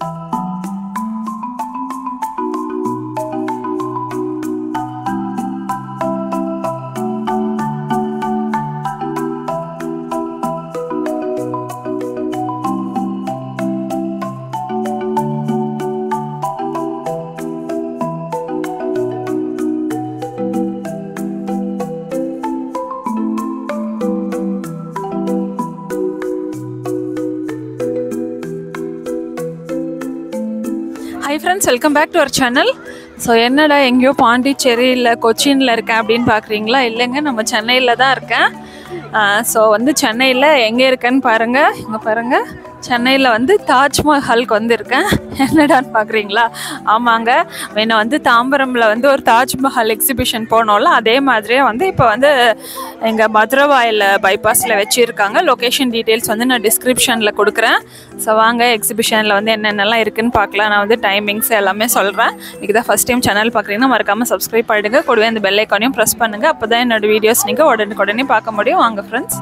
high friends welcome back to our channel so என்னடா எங்கேயோ பாண்டிச்சேரி இல்லை கொச்சினில் இருக்கேன் அப்படின்னு பார்க்குறீங்களா இல்லைங்க நம்ம சென்னையில் தான் இருக்கேன் ஸோ வந்து சென்னையில் எங்கே இருக்கேன்னு பாருங்கள் இங்கே பாருங்கள் சென்னையில் வந்து தாஜ்மஹாலுக்கு வந்திருக்கேன் என்னடான்னு பார்க்குறீங்களா ஆமாங்க வேணா வந்து தாம்பரமில் வந்து ஒரு தாஜ்மஹால் எக்ஸிபிஷன் போனோம்ல அதே மாதிரியே வந்து இப்போ வந்து எங்கள் மதுரவாயில் பைபாஸில் வச்சுருக்காங்க லொக்கேஷன் டீட்டெயில்ஸ் வந்து நான் டிஸ்கிரிப்ஷனில் கொடுக்குறேன் ஸோ வாங்க எக்ஸிபிஷனில் வந்து என்னென்னலாம் இருக்குன்னு பார்க்கலாம் நான் வந்து டைமிங்ஸ் எல்லாமே சொல்கிறேன் இதுக்கு தான் ஃபஸ்ட் டைம் சேனல் பார்க்குறீங்கன்னா மறக்காமல் சப்ஸ்கிரைப் பண்ணிடுங்க கூடவே இந்த பெல் ஐக்கானையும் ப்ரெஸ் பண்ணுங்கள் அப்போ தான் என்னோட வீடியோஸ் நீங்கள் உடனுக்குடனே பார்க்க முடியும் வாங்க ஃப்ரெண்ட்ஸ்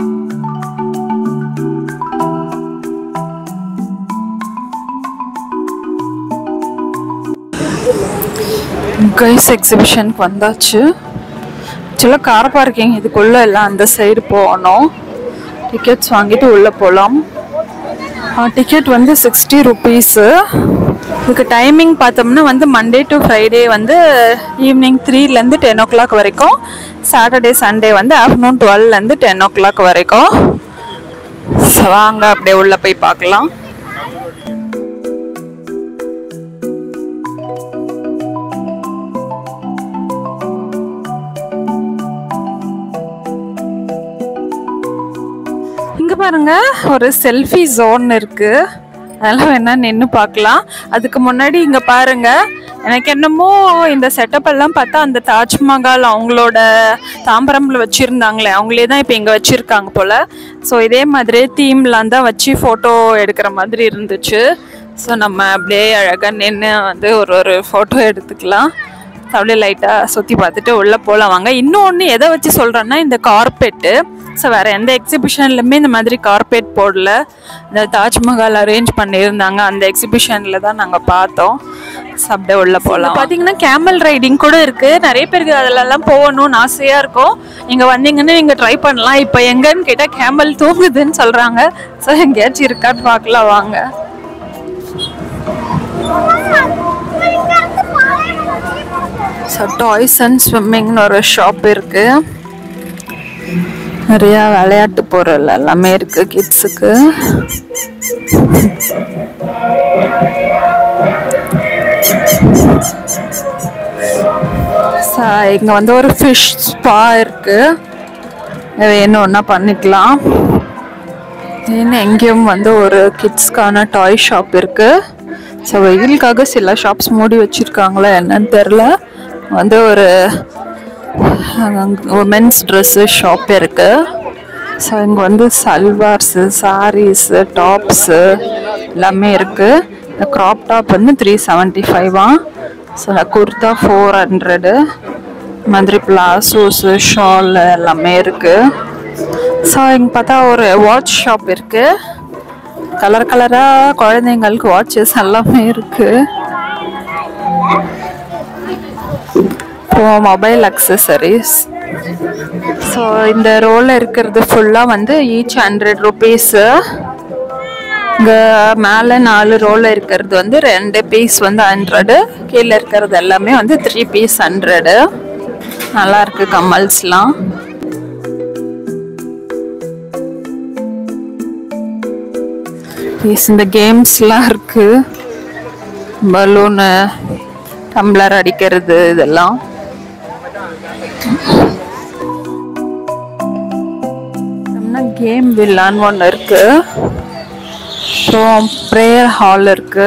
கைஸ் எக்ஸிபிஷனுக்கு வந்தாச்சு ஆக்சுவலாக கார் பார்க்கிங் இதுக்குள்ளே எல்லாம் அந்த சைடு போகணும் டிக்கெட்ஸ் வாங்கிட்டு உள்ளே போகலாம் டிக்கெட் வந்து சிக்ஸ்டி ருபீஸு இதுக்கு டைமிங் பார்த்தோம்னா வந்து மண்டே டு ஃப்ரைடே வந்து ஈவினிங் த்ரீலேருந்து டென் ஓ கிளாக் வரைக்கும் சாட்டர்டே சண்டே வந்து ஆஃப்டர்நூன் டுவெல்லேருந்து டென் ஓ கிளாக் வரைக்கும் So, வாங்க அப்படியே உள்ளே போய் பார்க்கலாம் இங்க பாருங்க ஒரு செல்ஃபி ஜோன் இருக்கு அதெல்லாம் வேணா நின்று பார்க்கலாம் அதுக்கு முன்னாடி இங்க பாருங்க எனக்கு என்னமோ இந்த செட்டப் எல்லாம் பார்த்தா அந்த தாஜ்மஹால் அவங்களோட தாம்பரம்ல வச்சிருந்தாங்களே அவங்களே தான் இப்போ இங்க வச்சிருக்காங்க போல ஸோ இதே மாதிரி தீம்லாம் தான் வச்சு ஃபோட்டோ எடுக்கிற மாதிரி இருந்துச்சு ஸோ நம்ம அப்படியே அழகாக நின்று வந்து ஒரு ஒரு ஃபோட்டோ எடுத்துக்கலாம் அப்படியே லைட்டாக சுற்றி பார்த்துட்டு உள்ளே போகலாம் வாங்க இன்னொன்று எதை வச்சு சொல்கிறேன்னா இந்த கார்பெட்டு ஸோ வேறு எந்த எக்ஸிபிஷன்லையுமே இந்த மாதிரி கார்பெட் போடல இந்த தாஜ்மஹால் அரேஞ்ச் பண்ணியிருந்தாங்க அந்த எக்ஸிபிஷனில் தான் நாங்கள் பார்த்தோம் ஸோ அப்படியே உள்ளே போகலாம் பார்த்தீங்கன்னா கேமல் ரைடிங் கூட இருக்குது நிறைய பேருக்கு அதிலெல்லாம் போகணும்னு ஆசையாக இருக்கும் இங்கே வந்தீங்கன்னா நீங்கள் ட்ரை பண்ணலாம் இப்போ எங்கன்னு கேட்டால் கேமல் தூங்குதுன்னு சொல்கிறாங்க ஸோ எங்கேயாச்சும் இருக்கான்னு பார்க்கலாம் வாங்க ஸோ டாய்ஸ் அண்ட் ஸ்விம்மிங்னு ஒரு ஷாப் இருக்கு நிறையா விளையாட்டு பொருள் எல்லாமே இருக்கு கிட்ஸுக்கு இங்கே வந்து ஒரு ஃபிஷ் ஸ்பா இருக்கு வேணும்னா பண்ணிக்கலாம் இன்னும் எங்கேயும் வந்து ஒரு கிட்ஸ்க்கான டாய் ஷாப் இருக்கு ஸோ வெயிலுக்காக சில ஷாப்ஸ் மூடி வச்சிருக்காங்களா என்னன்னு தெரில வந்து ஒரு உமன்ஸ் ட்ரெஸ்ஸு ஷாப் இருக்கு ஸோ இங்கே வந்து சல்வார்ஸு சாரீஸு டாப்ஸு எல்லாமே இருக்கு இந்த க்ராப் டாப் வந்து த்ரீ செவன்ட்டி ஃபைவா ஸோ குர்தா ஃபோர் ஹண்ட்ரடு மாதிரி பிளாசோஸு ஷால் எல்லாமே இருக்குது ஸோ இங்கே பார்த்தா ஒரு வாட்ச் ஷாப் இருக்கு கலர் கலராக குழந்தைங்களுக்கு வாட்சஸ் எல்லாமே இருக்கு அப்புறம் மொபைல் அக்சசரிஸ் ஸோ இந்த ரோலில் இருக்கிறது ஃபுல்லாக வந்து ஈச் ஹண்ட்ரட் ருபீஸு இங்கே மேலே நாலு ரோலில் இருக்கிறது வந்து ரெண்டு பீஸ் வந்து ஹண்ட்ரடு கீழே இருக்கிறது எல்லாமே வந்து த்ரீ பீஸ் ஹண்ட்ரடு நல்லா இருக்கு கம்மல்ஸ்லாம் Yes, இந்த கேம்ஸ்லாம் இருக்கு பலூனு டம்ளர் அடிக்கிறது இதெல்லாம் கேம் வில்லான்னு ஒன்று இருக்கு அப்புறம் ப்ரேயர் ஹால் இருக்கு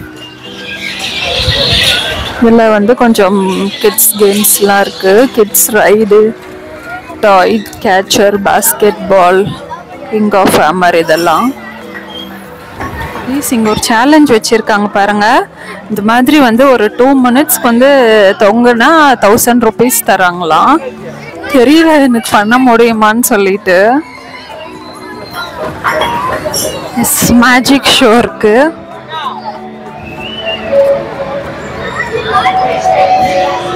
இதில் வந்து கொஞ்சம் கிட்ஸ் கேம்ஸ்லாம் இருக்கு kids ride toy catcher basketball king of hammer இதெல்லாம் ப்ளீஸ் இங்கே ஒரு சேலஞ்ச் வச்சுருக்காங்க பாருங்க இந்த மாதிரி வந்து ஒரு டூ மினிட்ஸ்க்கு வந்து தொங்குனா தௌசண்ட் ருபீஸ் தராங்களாம் தெரியல எனக்கு பண்ண முடியுமான்னு சொல்லிட்டு மேஜிக் ஷோ இருக்கு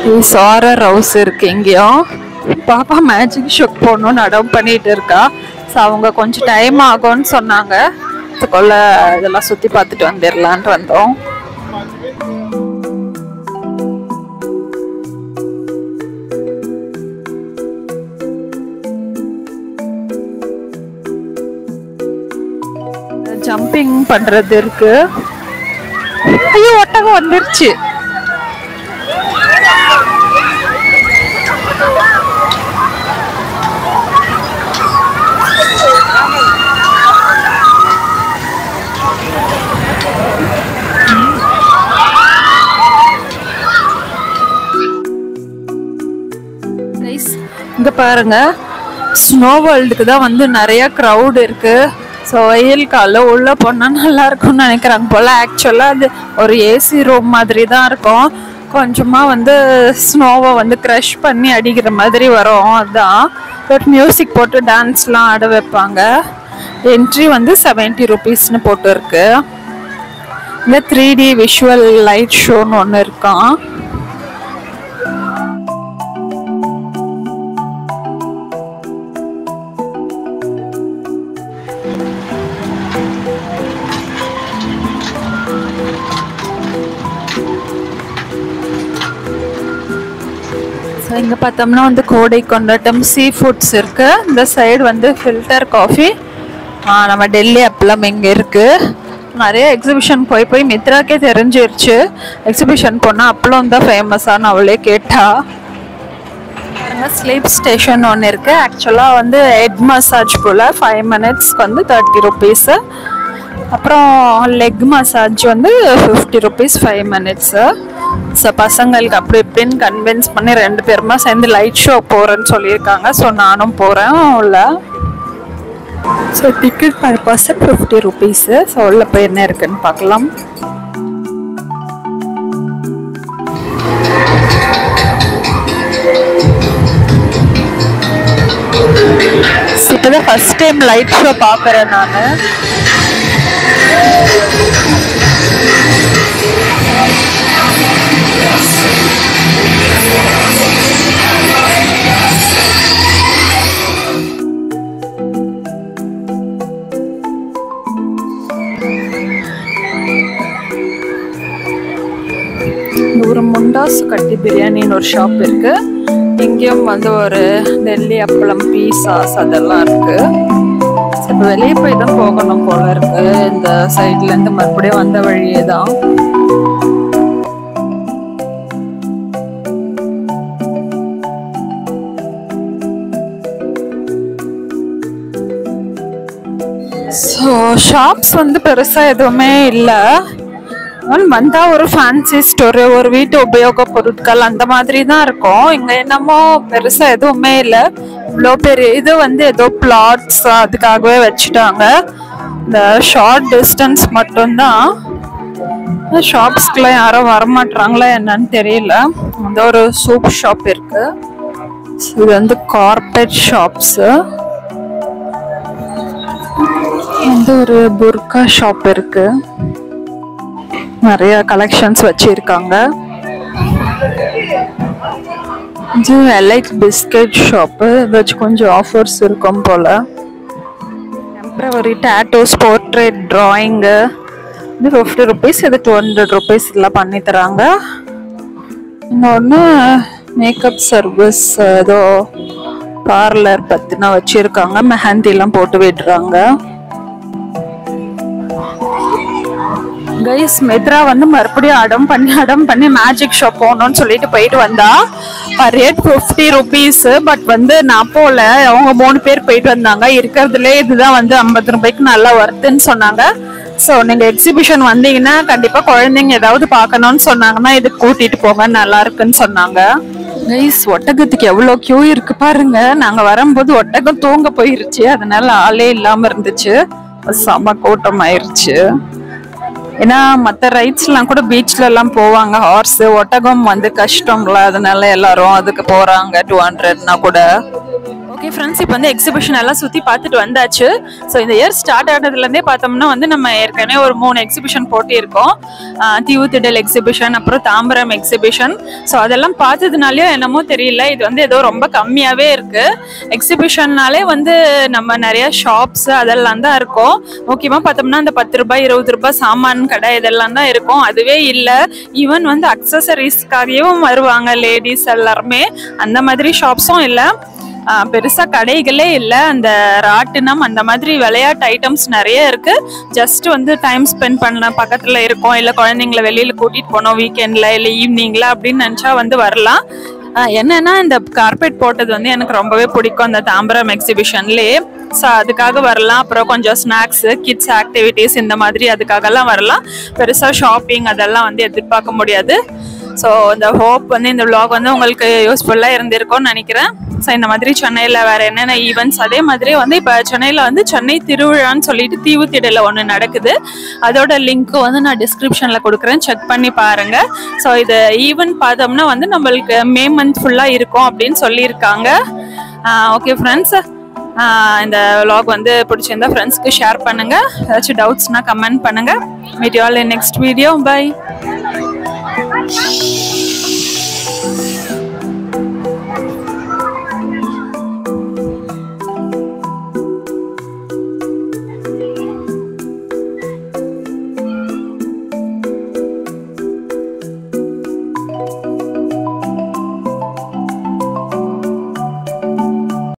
சாரர் ஹவுஸ் இருக்கு எங்கேயும் பாப்பா மேஜிக் ஷோக்கு போகணும்னு அடம் பண்ணிட்டு இருக்கா ஸோ அவங்க கொஞ்சம் டைம் ஆகும்னு சொன்னாங்க அதுக்குள்ள இதெல்லாம் சுற்றி பார்த்துட்டு வந்துடலான்ட்டு வந்தோம் ஜம்பிங் பண்றது இருக்கு ஐயோ ஒட்டகம் வந்துருச்சு Guys, இங்க பாருங்க ஸ்னோ வேர்ல்டுக்கு தான் வந்து நிறைய க்ரௌட் இருக்கு ஸோ வெயில் காலில் உள்ள போனா நல்லா இருக்கும்னு நினைக்கிறாங்க போல ஆக்சுவலாக அது ஒரு ஏசி ரூம் மாதிரி தான் இருக்கும் கொஞ்சமா வந்து ஸ்னோவை வந்து க்ரஷ் பண்ணி அடிக்கிற மாதிரி வரும் அதுதான் பட் மியூசிக் போட்டு டான்ஸ்லாம் ஆட வைப்பாங்க என்ட்ரி வந்து செவன்ட்டி ருபீஸ்னு போட்டு இருக்கு இந்த த்ரீ டி விஷுவல் லைட் ஷோன்னு ஒன்று இருக்கான் ஸோ இங்கே பார்த்தோம்னா வந்து கோடை கொண்டாட்டம் சீ ஃபுட்ஸ் இருக்கு இந்த சைடு வந்து ஃபில்டர் காஃபி நம்ம டெல்லி அப்பளம் இங்கே இருக்கு நிறைய எக்ஸிபிஷன் போய் போய் மித்ராக்கே தெரிஞ்சிருச்சு எக்ஸிபிஷன் போனால் அப்பளம் தான் ஃபேமஸான்னு அவளே கேட்டா ஸ்லீப் ஸ்டேஷன் ஒன்று இருக்குது ஆக்சுவலாக வந்து ஹெட் மசாஜ் போல் ஃபைவ் மினிட்ஸ்க்கு வந்து தேர்ட்டி ருபீஸு அப்புறம் லெக் மசாஜ் வந்து fifty rupees five minutes so பசங்களுக்கு அப்படி இப்படின்னு கன்வின்ஸ் பண்ணி ரெண்டு பேருமா சேர்ந்து லைட் ஷோ போகிறேன்னு சொல்லியிருக்காங்க ஸோ நானும் போகிறேன் உள்ள so ticket per person fifty rupees so உள்ள போய் என்ன இருக்குன்னு பார்க்கலாம் இப்போதான் ஃபர்ஸ்ட் டைம் லைட் ஷோ பார்க்குறேன் நான் ஒரு முண்டாஸ் கட்டி பிரியாணின்னு ஒரு ஷாப் இருக்கு இங்கேயும் வந்து ஒரு டெல்லி அப்பளம் பீஸாஸ் அதெல்லாம் இருக்கு இப்போ வெளியே போய் தான் போகணும் போல இருக்கு இந்த சைட்ல இருந்து மறுபடியும் வந்த வழியே தான் ஸோ ஷாப்ஸ் வந்து பெருசாக எதுவுமே இல்லை வந்தா ஒரு ஃபேன்சி ஸ்டோர் ஒரு வீட்டு உபயோக பொருட்கள் அந்த மாதிரி தான் இருக்கும் இங்க என்னமோ பெருசா எதுவுமே இல்லை இவ்வளோ பெரிய இது வந்து ஏதோ பிளாட்ஸ் அதுக்காகவே வச்சுட்டாங்க இந்த ஷார்ட் டிஸ்டன்ஸ் மட்டும்தான் ஷாப்ஸ்க்குலாம் யாரும் வரமாட்டாங்களா என்னன்னு தெரியல அந்த ஒரு சூப் ஷாப் இருக்கு இது வந்து கார்பெட் ஷாப்ஸு வந்து ஒரு புர்கா ஷாப் இருக்கு நிறைய கலெக்ஷன்ஸ் வச்சிருக்காங்க இது எலைட் பிஸ்கெட் ஷாப்பு ஏதாச்சும் கொஞ்சம் ஆஃபர்ஸ் இருக்கும் போல டெம்பரவரி டேட்டோஸ் போர்ட்ரேட் ட்ராயிங்கு இது ஃபிஃப்டி ருபீஸ் இது டூ ஹண்ட்ரட் ருபீஸ் எல்லாம் பண்ணி தராங்க இன்னொன்று மேக்கப் சர்வீஸ் ஏதோ பார்லர் பற்றினா வச்சுருக்காங்க மெஹந்திலாம் போட்டு விடுறாங்க கைஸ் மித்ரா வந்து மறுபடியும் அடம் பண்ணி அடம் பண்ணி மேஜிக் ஷாப் போகணும்னு சொல்லிட்டு போயிட்டு வந்தா ரேட் ஃபிஃப்டி ருபீஸ் பட் வந்து நான் போல அவங்க மூணு பேர் போயிட்டு வந்தாங்க இருக்கிறதுலே இதுதான் வந்து ஐம்பது ரூபாய்க்கு நல்லா வருதுன்னு சொன்னாங்க ஸோ நீங்கள் எக்ஸிபிஷன் வந்தீங்கன்னா கண்டிப்பாக குழந்தைங்க ஏதாவது பார்க்கணும்னு சொன்னாங்கன்னா இது கூட்டிட்டு போங்க நல்லா இருக்குன்னு சொன்னாங்க கைஸ் ஒட்டகத்துக்கு எவ்வளோ கியூ இருக்கு பாருங்க நாங்கள் வரும்போது ஒட்டகம் தூங்க போயிருச்சு அதனால ஆளே இல்லாமல் இருந்துச்சு செம கூட்டம் ஆயிருச்சு ஏன்னா மற்ற ரைட்ஸ்லாம் கூட பீச்ல எல்லாம் போவாங்க ஹார்ஸ் ஒட்டகம் வந்து கஷ்டம்ல அதனால எல்லாரும் அதுக்கு போறாங்க டூ ஹண்ட்ரட்னா கூட ஓகே ஃப்ரெண்ட்ஸ் இப்போ வந்து எக்ஸிபிஷன் எல்லாம் சுற்றி பார்த்துட்டு வந்தாச்சு ஸோ இந்த இயர் ஸ்டார்ட் ஆனதுலேருந்தே பார்த்தோம்னா வந்து நம்ம ஏற்கனவே ஒரு மூணு எக்ஸிபிஷன் போட்டிருக்கோம் ஆஹ் தீவுத்திடல் எக்ஸிபிஷன் அப்புறம் தாம்பரம் எக்ஸிபிஷன் ஸோ அதெல்லாம் பார்த்ததுனாலயோ என்னமோ தெரியல இது வந்து ஏதோ ரொம்ப கம்மியாகவே இருக்கு எக்ஸிபிஷன்னாலே வந்து நம்ம நிறைய ஷாப்ஸ் அதெல்லாம் தான் இருக்கும் முக்கியமாக பார்த்தோம்னா இந்த பத்து ரூபாய் இருபது ரூபாய் சாமான் கடை இதெல்லாம் தான் இருக்கும் அதுவே இல்லை ஈவன் வந்து அக்சசரிஸ்க்காகவும் வருவாங்க லேடிஸ் எல்லாருமே அந்த மாதிரி ஷாப்ஸும் இல்லை ஆஹ் பெருசா கடைகளே இல்லை அந்த ராட்டினம் அந்த மாதிரி விளையாட்டு ஐட்டம்ஸ் நிறைய இருக்கு ஜஸ்ட் வந்து டைம் ஸ்பெண்ட் பண்ண பக்கத்துல இருக்கோம் இல்லை குழந்தைங்கள வெளியில கூட்டிட்டு போனோம் வீக்கெண்ட்ல இல்லை ஈவினிங்ல அப்படின்னு நினைச்சா வந்து வரலாம் ஆஹ் என்னன்னா இந்த கார்பெட் போட்டது வந்து எனக்கு ரொம்பவே பிடிக்கும் அந்த தாம்பரம் எக்ஸிபிஷன்லேயே ஸோ அதுக்காக வரலாம் அப்புறம் கொஞ்சம் ஸ்நாக்ஸ் கிட்ஸ் ஆக்டிவிட்டீஸ் இந்த மாதிரி அதுக்காகலாம் வரலாம் பெருசாக ஷாப்பிங் அதெல்லாம் வந்து எதிர்பார்க்க முடியாது ஸோ இந்த ஹோப் வந்து இந்த vlog வந்து உங்களுக்கு யூஸ்ஃபுல்லாக இருந்திருக்கும்னு நினைக்கிறேன் ஸோ இந்த மாதிரி சென்னையில் வேற என்னென்ன ஈவெண்ட்ஸ் அதே மாதிரி வந்து இப்போ சென்னையில் வந்து சென்னை திருவிழான்னு சொல்லிட்டு தீவுத்திடல ஒன்று நடக்குது அதோட லிங்க் வந்து நான் டிஸ்கிரிப்ஷனில் கொடுக்குறேன் செக் பண்ணி பாருங்க ஸோ இது ஈவெண்ட் பார்த்தோம்னா வந்து நம்மளுக்கு மே மந்த் ஃபுல்லாக இருக்கும் அப்படின்னு சொல்லியிருக்காங்க ஓகே ஃப்ரெண்ட்ஸ் இந்த vlog வந்து பிடிச்சிருந்தா ஃப்ரெண்ட்ஸ்க்கு ஷேர் பண்ணுங்க ஏதாச்சும் டவுட்ஸ்னா கமெண்ட் பண்ணுங்க meet all in next video by